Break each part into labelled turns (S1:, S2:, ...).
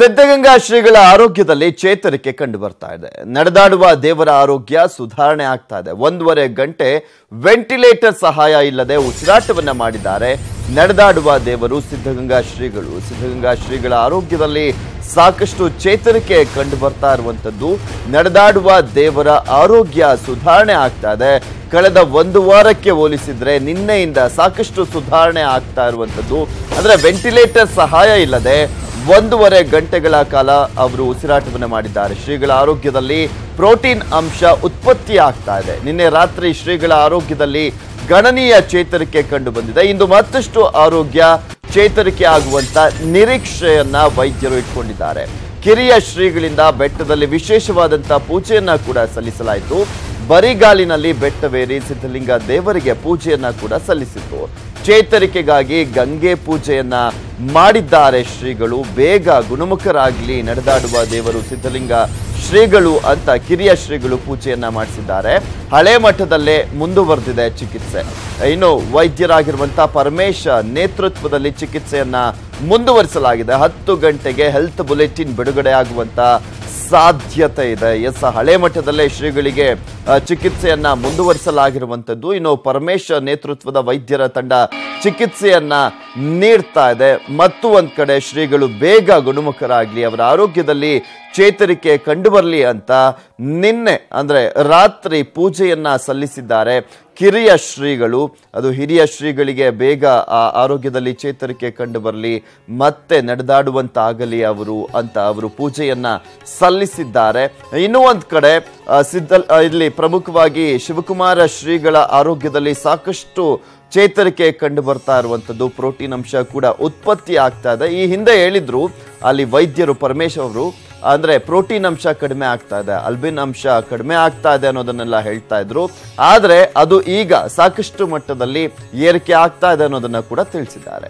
S1: ಸಿದ್ಧಗಂಗಾ ಶ್ರೀಗಳ ಆರೋಗ್ಯದಲ್ಲಿ ಚೇತರಿಕೆ ಕಂಡು ಬರ್ತಾ ಇದೆ ನಡೆದಾಡುವ ದೇವರ ಆರೋಗ್ಯ ಸುಧಾರಣೆ ಆಗ್ತಾ ಇದೆ ಒಂದೂವರೆ ಗಂಟೆ ವೆಂಟಿಲೇಟರ್ ಸಹಾಯ ಇಲ್ಲದೆ ಉಸಿರಾಟವನ್ನ ಮಾಡಿದ್ದಾರೆ ನಡೆದಾಡುವ ದೇವರು ಸಿದ್ಧಗಂಗಾ ಶ್ರೀಗಳು ಸಿದ್ಧಗಂಗಾ ಶ್ರೀಗಳ ಆರೋಗ್ಯದಲ್ಲಿ ಸಾಕಷ್ಟು ಚೇತರಿಕೆ ಕಂಡು ಬರ್ತಾ ಇರುವಂತದ್ದು ನಡೆದಾಡುವ ದೇವರ ಆರೋಗ್ಯ ಸುಧಾರಣೆ ಆಗ್ತಾ ಇದೆ ಕಳೆದ ಒಂದು ವಾರಕ್ಕೆ ಹೋಲಿಸಿದ್ರೆ ನಿನ್ನೆಯಿಂದ ಸಾಕಷ್ಟು ಸುಧಾರಣೆ ಆಗ್ತಾ ಇರುವಂತದ್ದು ಅಂದ್ರೆ ವೆಂಟಿಲೇಟರ್ ಸಹಾಯ ಇಲ್ಲದೆ ಒಂದೂವರೆ ಗಂಟೆಗಳ ಕಾಲ ಅವರು ಉಸಿರಾಟವನ್ನು ಮಾಡಿದ್ದಾರೆ ಶ್ರೀಗಳ ಆರೋಗ್ಯದಲ್ಲಿ ಪ್ರೋಟೀನ್ ಅಂಶ ಉತ್ಪತ್ತಿ ಆಗ್ತಾ ಇದೆ ನಿನ್ನೆ ರಾತ್ರಿ ಶ್ರೀಗಳ ಆರೋಗ್ಯದಲ್ಲಿ ಗಣನೀಯ ಚೇತರಿಕೆ ಕಂಡು ಬಂದಿದೆ ಇಂದು ಮತ್ತಷ್ಟು ಆರೋಗ್ಯ ಚೇತರಿಕೆ ಆಗುವಂತ ನಿರೀಕ್ಷೆಯನ್ನ ವೈದ್ಯರು ಇಟ್ಕೊಂಡಿದ್ದಾರೆ ಕಿರಿಯ ಶ್ರೀಗಳಿಂದ ಬೆಟ್ಟದಲ್ಲಿ ವಿಶೇಷವಾದಂತ ಪೂಜೆಯನ್ನ ಕೂಡ ಸಲ್ಲಿಸಲಾಯಿತು ಬರಿಗಾಲಿನಲ್ಲಿ ಬೆಟ್ಟವೇರಿ ಸಿದ್ಧಲಿಂಗ ದೇವರಿಗೆ ಪೂಜೆಯನ್ನ ಕೂಡ ಸಲ್ಲಿಸಿತು ಚೇತರಿಕೆಗಾಗಿ ಗಂಗೆ ಪೂಜೆಯನ್ನ ಮಾಡಿದ್ದಾರೆ ಶ್ರೀಗಳು ಬೇಗ ಗುಣಮುಖರಾಗ್ಲಿ ನಡೆದಾಡುವ ದೇವರು ಸಿದ್ಧಲಿಂಗ ಶ್ರೀಗಳು ಅಂತ ಕಿರಿಯ ಶ್ರೀಗಳು ಪೂಜೆಯನ್ನ ಮಾಡಿಸಿದ್ದಾರೆ ಹಳೆ ಮಠದಲ್ಲೇ ಮುಂದುವರೆದಿದೆ ಚಿಕಿತ್ಸೆ ಇನ್ನು ವೈದ್ಯರಾಗಿರುವಂತಹ ಪರಮೇಶ ನೇತೃತ್ವದಲ್ಲಿ ಚಿಕಿತ್ಸೆಯನ್ನ ಮುಂದುವರಿಸಲಾಗಿದೆ ಹತ್ತು ಗಂಟೆಗೆ ಹೆಲ್ತ್ ಬುಲೆಟಿನ್ ಬಿಡುಗಡೆ ಆಗುವಂತ ಸಾಧ್ಯತೆ ಇದೆ ಎಸ್ ಹಳೆ ಮಠದಲ್ಲೇ ಶ್ರೀಗಳಿಗೆ ಆ, ಚಿಕಿತ್ಸೆಯನ್ನ ಮುಂದುವರಿಸಲಾಗಿರುವಂತದ್ದು ಇನ್ನು ಪರಮೇಶ್ ನೇತೃತ್ವದ ವೈದ್ಯರ ತಂಡ ಚಿಕಿತ್ಸೆಯನ್ನ ನೀಡ್ತಾ ಇದೆ ಮತ್ತು ಒಂದ್ ಕಡೆ ಶ್ರೀಗಳು ಬೇಗ ಗುಣಮುಖರಾಗ್ಲಿ ಅವರ ಆರೋಗ್ಯದಲ್ಲಿ ಚೇತರಿಕೆ ಕಂಡುಬರಲಿ ಅಂತ ನಿನ್ನೆ ಅಂದ್ರೆ ರಾತ್ರಿ ಪೂಜೆಯನ್ನ ಸಲ್ಲಿಸಿದ್ದಾರೆ ಕಿರಿಯ ಶ್ರೀಗಳು ಅದು ಹಿರಿಯ ಶ್ರೀಗಳಿಗೆ ಬೇಗ ಆ ಆರೋಗ್ಯದಲ್ಲಿ ಚೇತರಿಕೆ ಕಂಡು ಬರಲಿ ಮತ್ತೆ ನಡೆದಾಡುವಂತಾಗಲಿ ಅವರು ಅಂತ ಅವರು ಪೂಜೆಯನ್ನ ಸಲ್ಲಿಸಿದ್ದಾರೆ ಇನ್ನೂ ಒಂದ್ ಕಡೆ ಆ, ಸಿದ್ಧ ಆ, ಇಲ್ಲಿ ಪ್ರಮುಖವಾಗಿ ಶಿವಕುಮಾರ ಶ್ರೀಗಳ ಆರೋಗ್ಯದಲ್ಲಿ ಸಾಕಷ್ಟು ಚೇತರಿಕೆ ಕಂಡು ಬರ್ತಾ ಇರುವಂತದ್ದು ಪ್ರೋಟೀನ್ ಅಂಶ ಕೂಡ ಉತ್ಪತ್ತಿ ಆಗ್ತಾ ಇದೆ ಈ ಹಿಂದೆ ಹೇಳಿದ್ರು ಅಲ್ಲಿ ವೈದ್ಯರು ಪರಮೇಶ್ ಅವರು ಅಂದ್ರೆ ಪ್ರೋಟೀನ್ ಅಂಶ ಕಡಿಮೆ ಆಗ್ತಾ ಇದೆ ಅಲ್ಬಿನ್ ಅಂಶ ಕಡಿಮೆ ಆಗ್ತಾ ಇದೆ ಅನ್ನೋದನ್ನೆಲ್ಲ ಹೇಳ್ತಾ ಇದ್ರು ಆದ್ರೆ ಅದು ಈಗ ಸಾಕಷ್ಟು ಮಟ್ಟದಲ್ಲಿ ಏರಿಕೆ ಆಗ್ತಾ ಇದೆ ಅನ್ನೋದನ್ನ ಕೂಡ ತಿಳಿಸಿದ್ದಾರೆ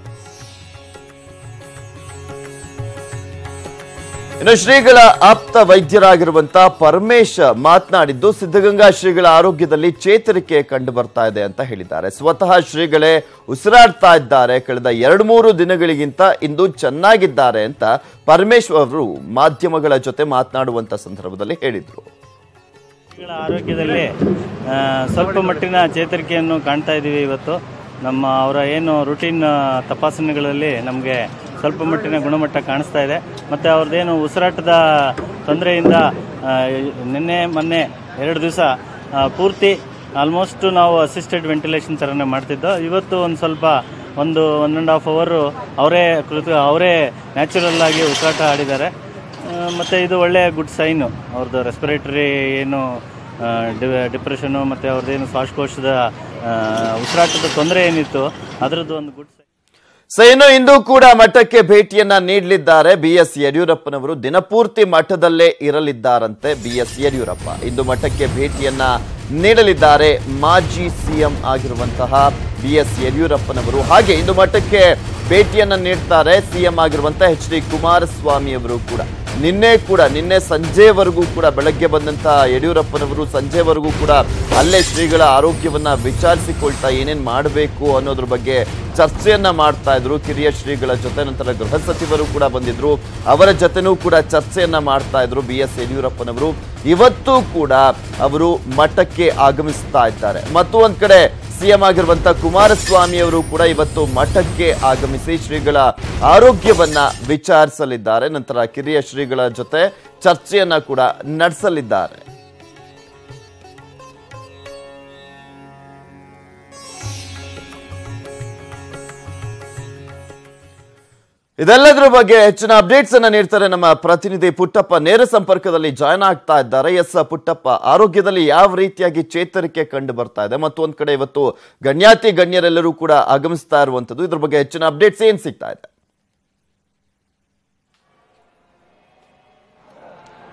S1: ಇನ್ನು ಶ್ರೀಗಳ ಆಪ್ತ ವೈದ್ಯರಾಗಿರುವಂತ ಪರಮೇಶ್ ಮಾತನಾಡಿದ್ದು ಸಿದ್ಧಗಂಗಾ ಶ್ರೀಗಳ ಆರೋಗ್ಯದಲ್ಲಿ ಚೇತರಿಕೆ ಕಂಡು ಬರ್ತಾ ಇದೆ ಅಂತ ಹೇಳಿದ್ದಾರೆ ಸ್ವತಃ ಶ್ರೀಗಳೇ ಉಸಿರಾಡ್ತಾ ಇದ್ದಾರೆ ಕಳೆದ ಎರಡು ಮೂರು ದಿನಗಳಿಗಿಂತ ಇಂದು ಚೆನ್ನಾಗಿದ್ದಾರೆ ಅಂತ ಪರಮೇಶ್ ಅವರು ಮಾಧ್ಯಮಗಳ ಜೊತೆ ಮಾತನಾಡುವಂತ ಸಂದರ್ಭದಲ್ಲಿ ಹೇಳಿದ್ರು
S2: ಗಳ ಆರೋಗ್ಯದಲ್ಲಿ ಆ, ಸ್ವಲ್ಪ ಮಟ್ಟಿನ ಚೇತರಿಕೆಯನ್ನು ಕಾಣ್ತಾ ಇದ್ದೀವಿ ಇವತ್ತು ನಮ್ಮ ಅವರ ಏನು ರುಟೀನ್ ತಪಾಸಣೆಗಳಲ್ಲಿ ನಮಗೆ ಸ್ವಲ್ಪ ಮಟ್ಟಿನ ಗುಣಮಟ್ಟ ಕಾಣಿಸ್ತಾ ಇದೆ ಮತ್ತು ಅವ್ರದ್ದೇನು ಉಸಿರಾಟದ ತೊಂದರೆಯಿಂದ ಆ, ನಿನ್ನೆ ಮೊನ್ನೆ ಎರಡು ದಿವಸ ಪೂರ್ತಿ ಆಲ್ಮೋಸ್ಟ್ ನಾವು ಅಸಿಸ್ಟೆಡ್ ವೆಂಟಿಲೇಷನ್ ಥರನೇ ಮಾಡ್ತಿದ್ದೋ ಇವತ್ತು ಒಂದು ಸ್ವಲ್ಪ ಒಂದು ಒನ್ ಆ್ಯಂಡ್ ಹಾಫ್ ಅವರು ಅವರೇ ಕೃತ ಅವರೇ ನ್ಯಾಚುರಲ್ ಆಗಿ ಉಸಿರಾಟ ಆಡಿದ್ದಾರೆ ಮತ್ತು ಇದು ಒಳ್ಳೆಯ ಗುಡ್ ಸೈನು ಅವ್ರದ್ದು ರೆಸ್ಪಿರೇಟರಿ ಏನು ಡಿಪ್ರೆಷನು ಮತ್ತು ಅವ್ರದ್ದೇನು ಶ್ವಾಸಕೋಶದ ಆ, ಉಸಿರಾಟದ ತೊಂದರೆ ಏನಿತ್ತು ಅದರದ್ದು ಒಂದು ಗುಡ್ ಸೈನ್
S1: ಸೊ ಇನ್ನು ಇಂದು ಕೂಡ ಮಠಕ್ಕೆ ಭೇಟಿಯನ್ನ ನೀಡಲಿದ್ದಾರೆ ಬಿ ಎಸ್ ಯಡಿಯೂರಪ್ಪನವರು ದಿನಪೂರ್ತಿ ಮಠದಲ್ಲೇ ಇರಲಿದ್ದಾರಂತೆ ಬಿ ಎಸ್ ಯಡಿಯೂರಪ್ಪ ಇಂದು ಮಠಕ್ಕೆ ಭೇಟಿಯನ್ನ ನೀಡಲಿದ್ದಾರೆ ಮಾಜಿ ಸಿಎಂ ಆಗಿರುವಂತಹ ಬಿ ಎಸ್ ಯಡಿಯೂರಪ್ಪನವರು ಹಾಗೆ ಇಂದು ಮಠಕ್ಕೆ ಭೇಟಿಯನ್ನ ನೀಡ್ತಾರೆ ಸಿಎಂ ಆಗಿರುವಂತಹ ಎಚ್ ಡಿ ಕುಮಾರಸ್ವಾಮಿ ಅವರು ಕೂಡ ನಿನ್ನೆ ಕೂಡ ನಿನ್ನೆ ಸಂಜೆವರೆಗೂ ಕೂಡ ಬೆಳಗ್ಗೆ ಬಂದಂತಹ ಯಡಿಯೂರಪ್ಪನವರು ಸಂಜೆವರೆಗೂ ಕೂಡ ಅಲ್ಲೇ ಶ್ರೀಗಳ ಆರೋಗ್ಯವನ್ನ ವಿಚಾರಿಸಿಕೊಳ್ತಾ ಏನೇನ್ ಮಾಡಬೇಕು ಅನ್ನೋದ್ರ ಬಗ್ಗೆ ಚರ್ಚೆಯನ್ನ ಮಾಡ್ತಾ ಇದ್ರು ಕಿರಿಯ ಶ್ರೀಗಳ ಜೊತೆ ನಂತರ ಗೃಹ ಸಚಿವರು ಕೂಡ ಬಂದಿದ್ರು ಅವರ ಜೊತೆನೂ ಕೂಡ ಚರ್ಚೆಯನ್ನ ಮಾಡ್ತಾ ಇದ್ರು ಬಿ ಎಸ್ ಯಡಿಯೂರಪ್ಪನವರು ಇವತ್ತು ಕೂಡ ಅವರು ಮಠಕ್ಕೆ ಆಗಮಿಸ್ತಾ ಇದ್ದಾರೆ ಮತ್ತು ಒಂದ್ ಕಡೆ ಸಿಎಂ ಆಗಿರುವಂತ ಕುಮಾರಸ್ವಾಮಿ ಅವರು ಕೂಡ ಇವತ್ತು ಮಠಕ್ಕೆ ಆಗಮಿಸಿ ಶ್ರೀಗಳ ಆರೋಗ್ಯವನ್ನ ವಿಚಾರಿಸಲಿದ್ದಾರೆ ನಂತರ ಕಿರಿಯ ಶ್ರೀಗಳ ಜೊತೆ ಚರ್ಚೆಯನ್ನ ಕೂಡ ನಡೆಸಲಿದ್ದಾರೆ ಇದೆಲ್ಲದರ ಬಗ್ಗೆ ಹೆಚ್ಚಿನ ಅಪ್ಡೇಟ್ಸ್ ಅನ್ನ ನೀಡ್ತಾರೆ ನಮ್ಮ ಪ್ರತಿನಿಧಿ ಪುಟ್ಟಪ್ಪ ನೇರ ಸಂಪರ್ಕದಲ್ಲಿ ಜಾಯ್ನ್ ಆಗ್ತಾ ಇದ್ದಾರೆ ಎಸ್ ಪುಟ್ಟಪ್ಪ ಆರೋಗ್ಯದಲ್ಲಿ ಯಾವ ರೀತಿಯಾಗಿ ಚೇತರಿಕೆ ಕಂಡು ಬರ್ತಾ ಇದೆ ಮತ್ತು ಒಂದ್ ಕಡೆ ಇವತ್ತು ಗಣ್ಯಾತಿ ಗಣ್ಯರೆಲ್ಲರೂ ಕೂಡ ಆಗಮಿಸ್ತಾ ಇರುವಂತದ್ದು ಇದ್ರ ಬಗ್ಗೆ ಹೆಚ್ಚಿನ ಅಪ್ಡೇಟ್ಸ್ ಏನ್ ಸಿಗ್ತಾ ಇದೆ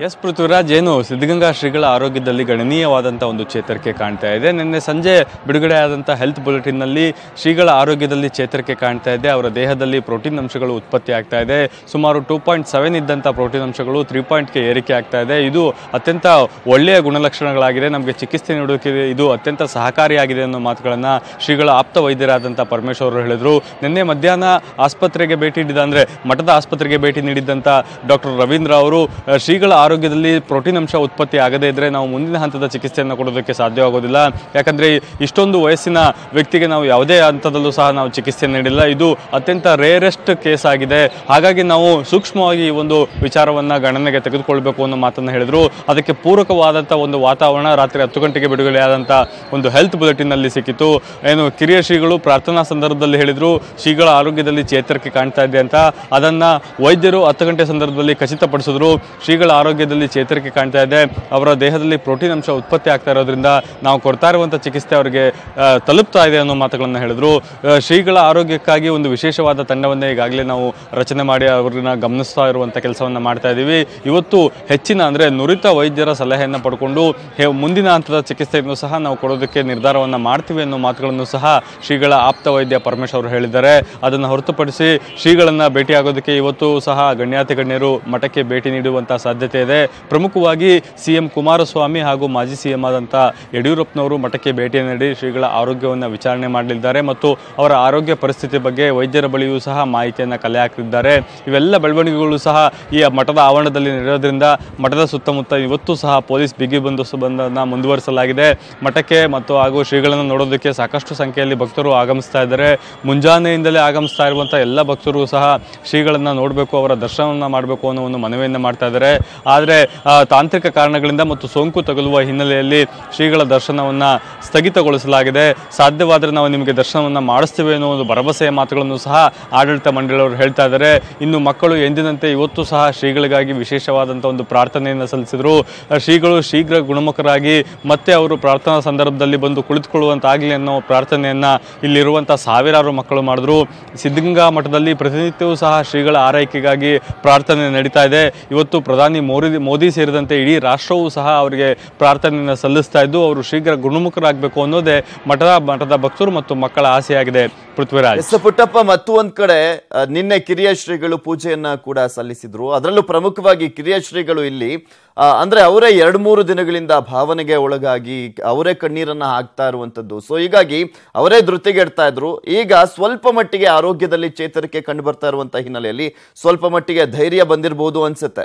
S3: ಎಸ್ ಪೃಥ್ವಿರಾಜ್ ಏನು ಸಿದ್ಧಗಂಗಾ ಶ್ರೀಗಳ ಆರೋಗ್ಯದಲ್ಲಿ ಗಣನೀಯವಾದಂಥ ಒಂದು ಚೇತರಿಕೆ ಕಾಣ್ತಾ ಇದೆ ನಿನ್ನೆ ಸಂಜೆ ಬಿಡುಗಡೆ ಆದಂಥ ಹೆಲ್ತ್ ಬುಲೆಟಿನ್ನಲ್ಲಿ ಶ್ರೀಗಳ ಆರೋಗ್ಯದಲ್ಲಿ ಚೇತರಿಕೆ ಕಾಣ್ತಾ ಇದೆ ಅವರ ದೇಹದಲ್ಲಿ ಪ್ರೋಟೀನ್ ಅಂಶಗಳು ಉತ್ಪತ್ತಿ ಆಗ್ತಾ ಇದೆ ಸುಮಾರು ಟೂ ಪಾಯಿಂಟ್ ಸೆವೆನ್ ಇದ್ದಂಥ ಪ್ರೋಟೀನ್ ಅಂಶಗಳು ತ್ರೀ ಪಾಯಿಂಟ್ಗೆ ಏರಿಕೆ ಆಗ್ತಾ ಇದೆ ಇದು ಅತ್ಯಂತ ಒಳ್ಳೆಯ ಗುಣಲಕ್ಷಣಗಳಾಗಿದೆ ನಮಗೆ ಚಿಕಿತ್ಸೆ ನೀಡೋಕೆ ಇದು ಅತ್ಯಂತ ಸಹಕಾರಿಯಾಗಿದೆ ಅನ್ನೋ ಮಾತುಗಳನ್ನು ಶ್ರೀಗಳ ಆಪ್ತ ವೈದ್ಯರಾದಂಥ ಪರಮೇಶ್ವರ್ ಅವರು ಹೇಳಿದರು ನಿನ್ನೆ ಮಧ್ಯಾಹ್ನ ಆಸ್ಪತ್ರೆಗೆ ಭೇಟಿ ನೀಡಿದ ಅಂದರೆ ಮಠದ ಆಸ್ಪತ್ರೆಗೆ ಭೇಟಿ ನೀಡಿದ್ದಂಥ ಡಾಕ್ಟರ್ ರವೀಂದ್ರ ಅವರು ಅಹ್, ಶ್ರೀಗಳ ಆರೋಗ್ಯದಲ್ಲಿ ಪ್ರೋಟೀನ್ ಅಂಶ ಉತ್ಪತ್ತಿ ಆಗದೇ ಇದ್ದರೆ ನಾವು ಮುಂದಿನ ಹಂತದ ಚಿಕಿತ್ಸೆಯನ್ನು ಕೊಡೋದಕ್ಕೆ ಸಾಧ್ಯವಾಗೋದಿಲ್ಲ ಯಾಕಂದರೆ ಇಷ್ಟೊಂದು ವಯಸ್ಸಿನ ವ್ಯಕ್ತಿಗೆ ನಾವು ಯಾವುದೇ ಹಂತದಲ್ಲೂ ಸಹ ನಾವು ಚಿಕಿತ್ಸೆ ನೀಡಿಲ್ಲ ಇದು ಅತ್ಯಂತ ರೇರೆಸ್ಟ್ ಕೇಸ್ ಆಗಿದೆ ಹಾಗಾಗಿ ನಾವು ಸೂಕ್ಷ್ಮವಾಗಿ ಈ ಒಂದು ವಿಚಾರವನ್ನು ಗಣನೆಗೆ ತೆಗೆದುಕೊಳ್ಬೇಕು ಅನ್ನೋ ಮಾತನ್ನು ಹೇಳಿದರು ಅದಕ್ಕೆ ಪೂರಕವಾದಂಥ ಒಂದು ವಾತಾವರಣ ರಾತ್ರಿ ಹತ್ತು ಗಂಟೆಗೆ ಬಿಡುಗಡೆಯಾದಂಥ ಒಂದು ಹೆಲ್ತ್ ಬುಲೆಟಿನ್ನಲ್ಲಿ ಸಿಕ್ಕಿತು ಏನು ಕಿರಿಯ ಶ್ರೀಗಳು ಪ್ರಾರ್ಥನಾ ಸಂದರ್ಭದಲ್ಲಿ ಹೇಳಿದರು ಶ್ರೀಗಳ ಆರೋಗ್ಯದಲ್ಲಿ ಚೇತರಿಕೆ ಕಾಣ್ತಾ ಇದೆ ಅಂತ ಅದನ್ನು ವೈದ್ಯರು ಹತ್ತು ಗಂಟೆ ಸಂದರ್ಭದಲ್ಲಿ ಖಚಿತಪಡಿಸಿದ್ರು ಶ್ರೀಗಳ ಆರೋಗ್ಯದಲ್ಲಿ ಚೇತರಿಕೆ ಕಾಣ್ತಾ ಇದೆ ಅವರ ದೇಹದಲ್ಲಿ ಪ್ರೋಟೀನ್ ಅಂಶ ಉತ್ಪತ್ತಿ ಆಗ್ತಾ ಇರೋದ್ರಿಂದ ನಾವು ಕೊಡ್ತಾ ಇರುವಂಥ ಚಿಕಿತ್ಸೆ ಅವರಿಗೆ ಆ, ತಲುಪ್ತಾ ಇದೆ ಅನ್ನೋ ಮಾತುಗಳನ್ನು ಹೇಳಿದ್ರು ಆ, ಶ್ರೀಗಳ ಆರೋಗ್ಯಕ್ಕಾಗಿ ಒಂದು ವಿಶೇಷವಾದ ತಂಡವನ್ನೇ ಈಗಾಗಲೇ ನಾವು ರಚನೆ ಮಾಡಿ ಅವ್ರನ್ನ ಗಮನಿಸ್ತಾ ಇರುವಂಥ ಕೆಲಸವನ್ನು ಮಾಡ್ತಾ ಇದ್ದೀವಿ ಇವತ್ತು ಹೆಚ್ಚಿನ ಅಂದರೆ ನುರಿತ ವೈದ್ಯರ ಸಲಹೆಯನ್ನು ಪಡ್ಕೊಂಡು ಹೆ- ಮುಂದಿನ ಹಂತದ ಚಿಕಿತ್ಸೆಯನ್ನು ಸಹ ನಾವು ಕೊಡೋದಕ್ಕೆ ನಿರ್ಧಾರವನ್ನು ಮಾಡ್ತೀವಿ ಅನ್ನೋ ಮಾತುಗಳನ್ನು ಸಹ ಶ್ರೀಗಳ ಆಪ್ತ ವೈದ್ಯ ಪರಮೇಶ್ ಅವರು ಹೇಳಿದ್ದಾರೆ ಅದನ್ನು ಹೊರತುಪಡಿಸಿ ಶ್ರೀಗಳನ್ನು ಭೇಟಿಯಾಗೋದಕ್ಕೆ ಇವತ್ತು ಸಹ ಗಣ್ಯಾತಿ ಗಣ್ಯರು ಮಠಕ್ಕೆ ಭೇಟಿ ನೀಡುವಂಥ ಸಾಧ್ಯತೆ ಇದೆ ಪ್ರಮುಖವಾಗಿ ಸಿ ಎಂ ಕುಮಾರಸ್ವಾಮಿ ಹಾಗೂ ಮಾಜಿ ಸಿ ಎಂ ಆದಂಥ ಯಡಿಯೂರಪ್ಪನವರು ಮಠಕ್ಕೆ ಭೇಟಿ ನೀಡಿ ಶ್ರೀಗಳ ಆರೋಗ್ಯವನ್ನು ವಿಚಾರಣೆ ಮಾಡಲಿದ್ದಾರೆ ಮತ್ತು ಅವರ ಆರೋಗ್ಯ ಪರಿಸ್ಥಿತಿ ಬಗ್ಗೆ ವೈದ್ಯರ ಬಳಿಯೂ ಸಹ ಮಾಹಿತಿಯನ್ನು ಕಲೆ ಹಾಕಲಿದ್ದಾರೆ ಇವೆಲ್ಲ ಬೆಳವಣಿಗೆಗಳು ಸಹ ಈ ಮಠದ ಆವರಣದಲ್ಲಿ ನಡೆಯೋದ್ರಿಂದ ಮಠದ ಸುತ್ತಮುತ್ತ ಇವತ್ತು ಸಹ ಪೊಲೀಸ್ ಬಿಗಿ ಬಂದೋಬಸ್ತ್ ಬಂದನ್ನು ಮುಂದುವರಿಸಲಾಗಿದೆ ಮಠಕ್ಕೆ ಮತ್ತು ಹಾಗೂ ಶ್ರೀಗಳನ್ನು ನೋಡೋದಕ್ಕೆ ಸಾಕಷ್ಟು ಸಂಖ್ಯೆಯಲ್ಲಿ ಭಕ್ತರು ಆಗಮಿಸ್ತಾ ಇದ್ದಾರೆ ಮುಂಜಾನೆಯಿಂದಲೇ ಆಗಮಿಸ್ತಾ ಇರುವಂಥ ಎಲ್ಲ ಭಕ್ತರು ಸಹ ಶ್ರೀಗಳನ್ನು ನೋಡಬೇಕು ಅವರ ದರ್ಶನವನ್ನು ಮಾಡಬೇಕು ಅನ್ನೋ ಒಂದು ಮನವಿಯನ್ನು ಮಾಡ್ತಾ ಇದ್ದಾರೆ ಆದರೆ ಆ, ತಾಂತ್ರಿಕ ಕಾರಣಗಳಿಂದ ಮತ್ತು ಸೋಂಕು ತಗುಲುವ ಹಿನ್ನೆಲೆಯಲ್ಲಿ ಶ್ರೀಗಳ ದರ್ಶನವನ್ನು ಸ್ಥಗಿತಗೊಳಿಸಲಾಗಿದೆ ಸಾಧ್ಯವಾದರೆ ನಾವು ನಿಮಗೆ ದರ್ಶನವನ್ನು ಮಾಡಿಸ್ತೀವಿ ಅನ್ನೋ ಒಂದು ಭರವಸೆಯ ಮಾತುಗಳನ್ನು ಸಹ ಆಡಳಿತ ಮಂಡಳಿಯವರು ಹೇಳ್ತಾ ಇದ್ದಾರೆ ಇನ್ನು ಮಕ್ಕಳು ಎಂದಿನಂತೆ ಇವತ್ತು ಸಹ ಶ್ರೀಗಳಿಗಾಗಿ ವಿಶೇಷವಾದಂಥ ಒಂದು ಪ್ರಾರ್ಥನೆಯನ್ನು ಸಲ್ಲಿಸಿದರು ಆ, ಶ್ರೀಗಳು ಶೀಘ್ರ ಗುಣಮುಖರಾಗಿ ಮತ್ತೆ ಅವರು ಪ್ರಾರ್ಥನಾ ಸಂದರ್ಭದಲ್ಲಿ ಬಂದು ಕುಳಿತುಕೊಳ್ಳುವಂತಾಗಲಿ ಅನ್ನೋ ಪ್ರಾರ್ಥನೆಯನ್ನು ಇಲ್ಲಿರುವಂಥ ಸಾವಿರಾರು ಮಕ್ಕಳು ಮಾಡಿದ್ರು ಸಿದ್ಧಗಂಗಾ ಮಠದಲ್ಲಿ ಪ್ರತಿನಿತ್ಯವೂ ಸಹ ಶ್ರೀಗಳ ಆರೈಕೆಗಾಗಿ ಪ್ರಾರ್ಥನೆ ನಡೀತಾ ಇದೆ ಇವತ್ತು ಪ್ರಧಾನಿ ಮೋದಿ ಮೋದಿ ಸೇರಿದಂತೆ ಇಡೀ ರಾಷ್ಟ್ರವೂ ಸಹ ಅವರಿಗೆ ಪ್ರಾರ್ಥನೆಯನ್ನು ಸಲ್ಲಿಸ್ತಾ ಇದ್ದು ಅವರು ಶೀಘ್ರ ಗುಣಮುಖರಾಗಬೇಕು ಅನ್ನೋದೇ ಮಠದ ಮಠದ ಭಕ್ತರು ಮತ್ತು ಮಕ್ಕಳ ಆಸೆಯಾಗಿದೆ ಪೃಥ್ವಿರಾಜ್
S1: ಎಸ್ ಪುಟ್ಟಪ್ಪ ಮತ್ತು ಒಂದ್ ಕಡೆ ಆ, ನಿನ್ನೆ ಕಿರಿಯ ಶ್ರೀಗಳು ಪೂಜೆಯನ್ನ ಕೂಡ ಸಲ್ಲಿಸಿದ್ರು ಅದರಲ್ಲೂ ಪ್ರಮುಖವಾಗಿ ಕಿರಿಯ ಶ್ರೀಗಳು ಇಲ್ಲಿ ಆ, ಅಂದ್ರೆ ಅವರೇ ಎರಡು ಮೂರು ದಿನಗಳಿಂದ ಭಾವನೆಗೆ ಒಳಗಾಗಿ ಅವರೇ ಕಣ್ಣೀರನ್ನ ಹಾಕ್ತಾ ಇರುವಂತದ್ದು ಸೊ ಹೀಗಾಗಿ ಅವರೇ ಧೃತಿಗೆಡ್ತಾ ಇದ್ರು ಈಗ ಸ್ವಲ್ಪ ಮಟ್ಟಿಗೆ ಆರೋಗ್ಯದಲ್ಲಿ ಚೇತರಿಕೆ ಕಂಡು ಬರ್ತಾ ಇರುವಂತ ಹಿನ್ನೆಲೆಯಲ್ಲಿ ಸ್ವಲ್ಪ ಮಟ್ಟಿಗೆ ಧೈರ್ಯ ಬಂದಿರಬಹುದು ಅನ್ಸುತ್ತೆ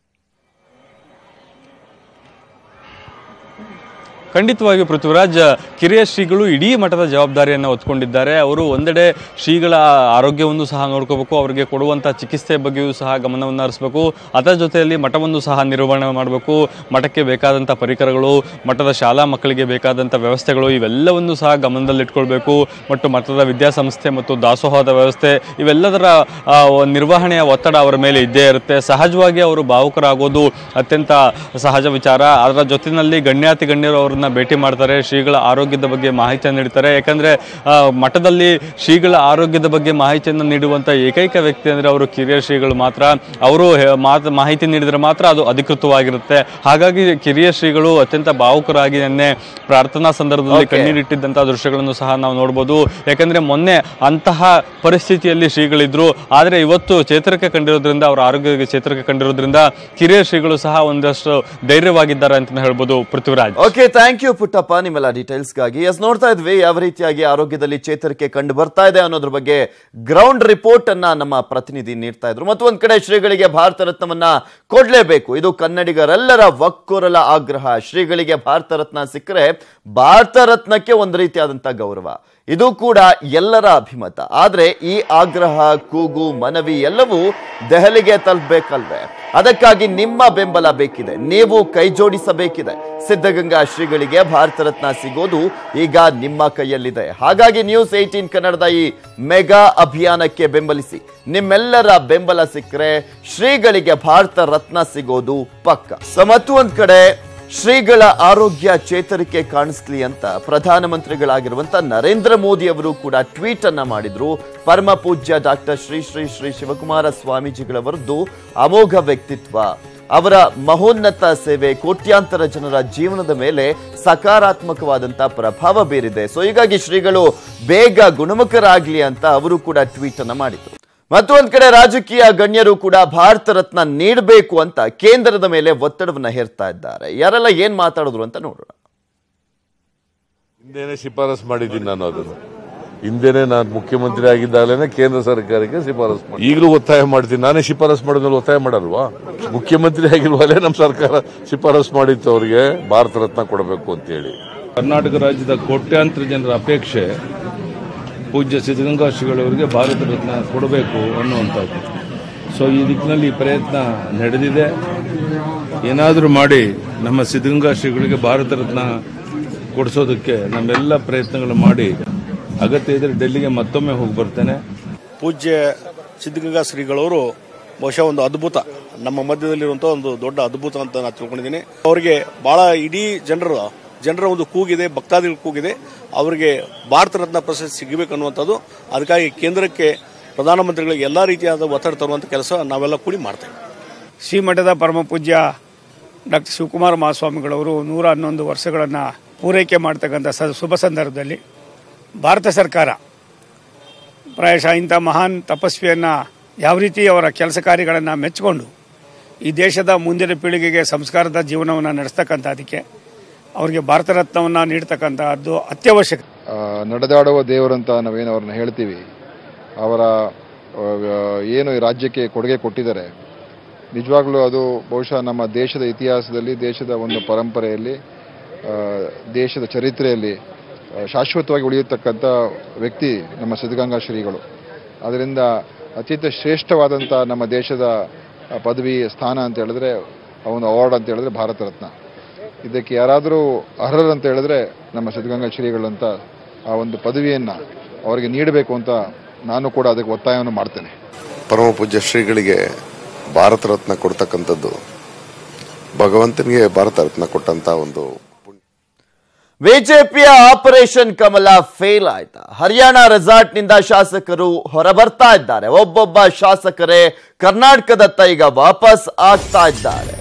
S3: ಖಂಡಿತವಾಗಿ ಪೃಥ್ವಿರಾಜ್ ಕಿರಿಯ ಶ್ರೀಗಳು ಇಡೀ ಮಠದ ಜವಾಬ್ದಾರಿಯನ್ನು ಹೊತ್ಕೊಂಡಿದ್ದಾರೆ ಅವರು ಒಂದೆಡೆ ಶ್ರೀಗಳ ಆರೋಗ್ಯವನ್ನು ಸಹ ನೋಡ್ಕೋಬೇಕು ಅವರಿಗೆ ಕೊಡುವಂಥ ಚಿಕಿತ್ಸೆ ಬಗ್ಗೆಯೂ ಸಹ ಗಮನವನ್ನು ಹರಿಸಬೇಕು ಅದರ ಜೊತೆಯಲ್ಲಿ ಮಠವನ್ನು ಸಹ ನಿರ್ವಹಣೆ ಮಾಡಬೇಕು ಮಠಕ್ಕೆ ಬೇಕಾದಂಥ ಪರಿಕರಗಳು ಮಠದ ಶಾಲಾ ಮಕ್ಕಳಿಗೆ ಬೇಕಾದಂಥ ವ್ಯವಸ್ಥೆಗಳು ಇವೆಲ್ಲವನ್ನು ಸಹ ಗಮನದಲ್ಲಿಟ್ಕೊಳ್ಬೇಕು ಮತ್ತು ಮಠದ ವಿದ್ಯಾಸಂಸ್ಥೆ ಮತ್ತು ದಾಸೋಹದ ವ್ಯವಸ್ಥೆ ಇವೆಲ್ಲದರ ಆ, ಒಂದು ನಿರ್ವಹಣೆಯ ಒತ್ತಡ ಅವರ ಮೇಲೆ ಇದ್ದೇ ಇರುತ್ತೆ ಸಹಜವಾಗಿ ಅವರು ಭಾವುಕರಾಗೋದು ಅತ್ಯಂತ ಸಹಜ ವಿಚಾರ ಅದರ ಜೊತೆಯಲ್ಲಿ ಗಣ್ಯಾತಿ ಗಣ್ಯರು ಅವರನ್ನ ಭೇಟಿ ಮಾಡ್ತಾರೆ ಶ್ರೀಗಳ ಆರೋಗ್ಯದ ಬಗ್ಗೆ ಮಾಹಿತಿಯನ್ನು ನೀಡ್ತಾರೆ ಯಾಕಂದ್ರೆ ಆ, ಮಠದಲ್ಲಿ ಶ್ರೀಗಳ ಆರೋಗ್ಯದ ಬಗ್ಗೆ ಮಾಹಿತಿಯನ್ನು ನೀಡುವಂಥ ಏಕೈಕ ವ್ಯಕ್ತಿ ಅಂದರೆ ಅವರು ಕಿರಿಯ ಶ್ರೀಗಳು ಮಾತ್ರ ಅವರು ಹೆ- ಮಾತು ಮಾಹಿತಿ ನೀಡಿದರೆ ಮಾತ್ರ ಅದು ಅಧಿಕೃತವಾಗಿರುತ್ತೆ ಹಾಗಾಗಿ ಕಿರಿಯ ಶ್ರೀಗಳು ಅತ್ಯಂತ ಭಾವುಕರಾಗಿ ನಿನ್ನೆ ಪ್ರಾರ್ಥನಾ ಸಂದರ್ಭದಲ್ಲಿ
S1: Okay.
S3: ಕಣ್ಣೀರಿಟ್ಟಿದ್ದಂಥ ದೃಶ್ಯಗಳನ್ನು ಸಹ ನಾವು ನೋಡ್ಬೋದು ಯಾಕಂದ್ರೆ ಮೊನ್ನೆ ಅಂತಹ ಪರಿಸ್ಥಿತಿಯಲ್ಲಿ ಶ್ರೀಗಳಿದ್ರು ಆದರೆ ಇವತ್ತು ಚೇತರಿಕೆ ಕಂಡಿರೋದ್ರಿಂದ ಅವರ ಆರೋಗ್ಯಕ್ಕೆ ಚೇತರಿಕೆ ಕಂಡಿರೋದ್ರಿಂದ ಕಿರಿಯ ಶ್ರೀಗಳು ಸಹ ಒಂದಷ್ಟು ಧೈರ್ಯವಾಗಿದ್ದಾರೆ ಅಂತ ಹೇಳ್ಬೋದು Prithviraj
S1: okay thank you Puttappa ನಿಮ್ಮೆಲ್ಲ ಡೀಟೇಲ್ಸ್ಗಾಗಿ ಎಸ್ ನೋಡ್ತಾ ಇದ್ವಿ ಯಾವ ರೀತಿಯಾಗಿ ಆರೋಗ್ಯದಲ್ಲಿ ಚೇತರಿಕೆ ಕಂಡು ಬರ್ತಾ ಇದೆ ಅನ್ನೋದ್ರ ಬಗ್ಗೆ ಗ್ರೌಂಡ್ ರಿಪೋರ್ಟ್ ಅನ್ನ ನಮ್ಮ ಪ್ರತಿನಿಧಿ ನೀಡ್ತಾ ಇದ್ರು ಮತ್ತು ಒಂದ್ ಕಡೆ ಶ್ರೀಗಳಿಗೆ ಭಾರತ ರತ್ನವನ್ನ ಕೊಡ್ಲೇಬೇಕು ಇದು ಕನ್ನಡಿಗರೆಲ್ಲರ ಒಕ್ಕೊರಲ ಆಗ್ರಹ ಶ್ರೀಗಳಿಗೆ ಭಾರತ ರತ್ನ ಸಿಕ್ಕರೆ ಭಾರತ ರತ್ನಕ್ಕೆ ಒಂದು ರೀತಿಯಾದಂತ ಗೌರವ ಇದು ಕೂಡ ಎಲ್ಲರ ಅಭಿಮತ ಆದ್ರೆ ಈ ಆಗ್ರಹ ಕೂಗು ಮನವಿ ಎಲ್ಲವೂ ದೆಹಲಿಗೆ ತಲುಪಬೇಕಲ್ವೇ ಅದಕ್ಕಾಗಿ ನಿಮ್ಮ ಬೆಂಬಲ ಬೇಕಿದೆ ನೀವು ಕೈ ಜೋಡಿಸಬೇಕಿದೆ ಸಿದ್ಧಗಂಗಾ ಶ್ರೀಗಳಿಗೆ ಭಾರತ ರತ್ನ ಸಿಗೋದು ಈಗ ನಿಮ್ಮ ಕೈಯಲ್ಲಿದೆ ಹಾಗಾಗಿ ನ್ಯೂಸ್ ಏಟೀನ್ ಕನ್ನಡದ ಈ ಮೆಗಾ ಅಭಿಯಾನಕ್ಕೆ ಬೆಂಬಲಿಸಿ ನಿಮ್ಮೆಲ್ಲರ ಬೆಂಬಲ ಸಿಕ್ಕರೆ ಶ್ರೀಗಳಿಗೆ ಭಾರತ ರತ್ನ ಸಿಗೋದು ಪಕ್ಕ ಸೊ ಮತ್ತು ಒಂದ್ ಕಡೆ ಶ್ರೀಗಳ ಆರೋಗ್ಯ ಚೇತರಿಕೆ ಕಾಣಿಸ್ಲಿ ಅಂತ ಪ್ರಧಾನಮಂತ್ರಿಗಳಾಗಿರುವಂತ ನರೇಂದ್ರ ಮೋದಿ ಅವರು ಕೂಡ ಟ್ವೀಟ್ ಅನ್ನ ಮಾಡಿದ್ರು ಪರಮ ಪೂಜ್ಯ ಡಾಕ್ಟರ್ ಶ್ರೀ ಶ್ರೀ ಶ್ರೀ ಶಿವಕುಮಾರ ಸ್ವಾಮೀಜಿಗಳವರದ್ದು ಅಮೋಘ ವ್ಯಕ್ತಿತ್ವ ಅವರ ಮಹೋನ್ನತ ಸೇವೆ ಕೋಟ್ಯಾಂತರ ಜನರ ಜೀವನದ ಮೇಲೆ ಸಕಾರಾತ್ಮಕವಾದಂತ ಪ್ರಭಾವ ಬೀರಿದೆ ಸೊ ಹೀಗಾಗಿ ಶ್ರೀಗಳು ಬೇಗ ಗುಣಮುಖರಾಗ್ಲಿ ಅಂತ ಅವರು ಕೂಡ ಟ್ವೀಟ್ ಅನ್ನ ಮಾಡಿದ್ರು ಮತ್ತು ಒಂದ್ ಕಡೆ ರಾಜಕೀಯ ಗಣ್ಯರು ಕೂಡ ಭಾರತ ರತ್ನ ನೀಡಬೇಕು ಅಂತ ಕೇಂದ್ರದ ಮೇಲೆ ಒತ್ತಡವನ್ನ ಹೇರ್ತಾ ಇದ್ದಾರೆ ಯಾರೆಲ್ಲ ಏನ್ ಮಾತಾಡಿದ್ರು ಅಂತ ನೋಡೋಣ
S4: ಹಿಂದೆನೆ ಶಿಫಾರಸ್ ಮಾಡಿದ್ದೀನಿ ನಾನು ಅದನ್ನು ಹಿಂದೆನೆ ನಾನು ಮುಖ್ಯಮಂತ್ರಿ ಆಗಿದ್ದಾಗಲೇ ಕೇಂದ್ರ ಸರ್ಕಾರಕ್ಕೆ ಶಿಫಾರಸ್ ಮಾಡಿ ಈಗಲೂ ಒತ್ತಾಯ ಮಾಡ್ತೀನಿ ನಾನೇ ಶಿಫಾರಸ್ ಮಾಡಿದ್ಮೇಲೆ ಒತ್ತಾಯ ಮಾಡಲ್ವಾ ಮುಖ್ಯಮಂತ್ರಿ ಆಗಿರುವಾಗಲೇ ನಮ್ಮ ಸರ್ಕಾರ ಶಿಫಾರಸ್ ಮಾಡಿತ್ತು ಅವರಿಗೆ ಭಾರತ ರತ್ನ ಕೊಡಬೇಕು ಅಂತೇಳಿ
S5: ಕರ್ನಾಟಕ ರಾಜ್ಯದ ಕೋಟ್ಯಾಂತರ ಜನರ ಅಪೇಕ್ಷೆ ಪೂಜ್ಯ ಸಿದ್ಧಗಂಗಾ ಶ್ರೀಗಳವರಿಗೆ ಭಾರತ ರತ್ನ ಕೊಡಬೇಕು ಅನ್ನುವಂಥದ್ದು ಸೊ ಈ ನಿಟ್ಟಿನಲ್ಲಿ ಈ ಪ್ರಯತ್ನ ನಡೆದಿದೆ ಏನಾದರೂ ಮಾಡಿ ನಮ್ಮ ಸಿದ್ಧಗಂಗಾ ಶ್ರೀಗಳಿಗೆ ಭಾರತ ರತ್ನ ಕೊಡಿಸೋದಕ್ಕೆ ನಮ್ಮೆಲ್ಲ ಪ್ರಯತ್ನಗಳು ಮಾಡಿ ಅಗತ್ಯ ಇದ್ರೆ ಡೆಲ್ಲಿಗೆ ಮತ್ತೊಮ್ಮೆ ಹೋಗಿ ಬರ್ತೇನೆ
S6: ಪೂಜ್ಯ ಸಿದ್ಧಗಂಗಾ ಶ್ರೀಗಳವರು ಬಹುಶಃ ಒಂದು ಅದ್ಭುತ ನಮ್ಮ ಮಧ್ಯದಲ್ಲಿರುವಂಥ ಒಂದು ದೊಡ್ಡ ಅದ್ಭುತ ಅಂತ ನಾನು ತಿಳ್ಕೊಂಡಿದ್ದೀನಿ ಅವರಿಗೆ ಬಹಳ ಇಡೀ ಜನರ ಜನರ ಒಂದು ಕೂಗಿದೆ ಭಕ್ತಾದಿಗಳ ಕೂಗಿದೆ ಅವರಿಗೆ ಭಾರತ ರತ್ನ ಪ್ರಶಸ್ತಿ ಸಿಗಬೇಕು ಅನ್ನುವಂಥದ್ದು ಅದಕ್ಕಾಗಿ ಕೇಂದ್ರಕ್ಕೆ ಪ್ರಧಾನಮಂತ್ರಿಗಳಿಗೆ ಎಲ್ಲ ರೀತಿಯಾದ ಒತ್ತಡ ತರುವಂಥ ಕೆಲಸ ನಾವೆಲ್ಲ ಕೂಡಿ ಮಾಡ್ತೇವೆ
S7: ಶ್ರೀಮಠದ ಪರಮ ಪೂಜ್ಯ ಡಾಕ್ಟರ್ ಶಿವಕುಮಾರ ಮಹಾಸ್ವಾಮಿಗಳವರು ನೂರ ಹನ್ನೊಂದು ವರ್ಷಗಳನ್ನು ಪೂರೈಕೆ ಮಾಡ್ತಕ್ಕಂಥ ಸ ಶುಭ ಸಂದರ್ಭದಲ್ಲಿ ಭಾರತ ಸರ್ಕಾರ ಪ್ರಾಯಶಃ ಇಂಥ ಮಹಾನ್ ತಪಸ್ವಿಯನ್ನು ಯಾವ ರೀತಿ ಅವರ ಕೆಲಸ ಕಾರ್ಯಗಳನ್ನು ಮೆಚ್ಚಿಕೊಂಡು ಈ ದೇಶದ ಮುಂದಿನ ಪೀಳಿಗೆಗೆ ಸಂಸ್ಕಾರದ ಜೀವನವನ್ನು ನಡೆಸ್ತಕ್ಕಂಥದ್ದಕ್ಕೆ ಅವರಿಗೆ ಭಾರತ ರತ್ನವನ್ನು ನೀಡ್ತಕ್ಕಂಥದ್ದು ಅತ್ಯವಶ್ಯಕ
S8: ಆ, ನಡೆದಾಡುವ ದೇವರಂತ ನಾವೇನು ಅವ್ರನ್ನ ಹೇಳ್ತೀವಿ ಅವರ ಆ, ಏನು ಈ ರಾಜ್ಯಕ್ಕೆ ಕೊಡುಗೆ ಕೊಟ್ಟಿದ್ದಾರೆ ನಿಜವಾಗ್ಲೂ ಅದು ಬಹುಶಃ ನಮ್ಮ ದೇಶದ ಇತಿಹಾಸದಲ್ಲಿ ದೇಶದ ಒಂದು ಪರಂಪರೆಯಲ್ಲಿ ಆ, ದೇಶದ ಚರಿತ್ರೆಯಲ್ಲಿ ಆ, ಶಾಶ್ವತವಾಗಿ ಉಳಿಯತಕ್ಕಂಥ ವ್ಯಕ್ತಿ ನಮ್ಮ ಸಿದ್ಧಗಂಗಾ ಶ್ರೀಗಳು ಅದರಿಂದ ಅತ್ಯಂತ ಶ್ರೇಷ್ಠವಾದಂಥ ನಮ್ಮ ದೇಶದ ಆ, ಪದವಿ ಸ್ಥಾನ ಅಂತ ಹೇಳಿದ್ರೆ ಆ ಒಂದು ಅವಾರ್ಡ್ ಅಂತ ಹೇಳಿದ್ರೆ ಭಾರತ ರತ್ನ ಇದಕ್ಕೆ ಯಾರಾದರೂ ಅರ್ಹರು ಅಂತ ಹೇಳಿದ್ರೆ ನಮ್ಮ ಸಿದ್ಧಗಂಗಾ ಶ್ರೀಗಳಂತ ಆ ಒಂದು ಪದವಿಯನ್ನು ಅವರಿಗೆ ನೀಡಬೇಕು ಅಂತ ನಾನು ಕೂಡ ಅದಕ್ಕೆ ಒತ್ತಾಯವನ್ನು ಮಾಡ್ತೇನೆ
S9: ಪರಮ ಪೂಜ್ಯ ಶ್ರೀಗಳಿಗೆ ಭಾರತ ರತ್ನ ಕೊಡ್ತಕ್ಕಂಥದ್ದು ಭಗವಂತನಿಗೆ ಭಾರತ ರತ್ನ ಕೊಟ್ಟಂತ ಒಂದು
S1: ಬಿಜೆಪಿಯ ಆಪರೇಷನ್ ಕಮಲ ಫೇಲ್ ಆಯ್ತಾ ಹರಿಯಾಣ ರೆಸಾರ್ಟ್ ನಿಂದ ಶಾಸಕರು ಹೊರಬರ್ತಾ ಇದ್ದಾರೆ ಒಬ್ಬೊಬ್ಬ ಶಾಸಕರೇ ಕರ್ನಾಟಕದತ್ತ ಈಗ ವಾಪಸ್ ಆಗ್ತಾ ಇದ್ದಾರೆ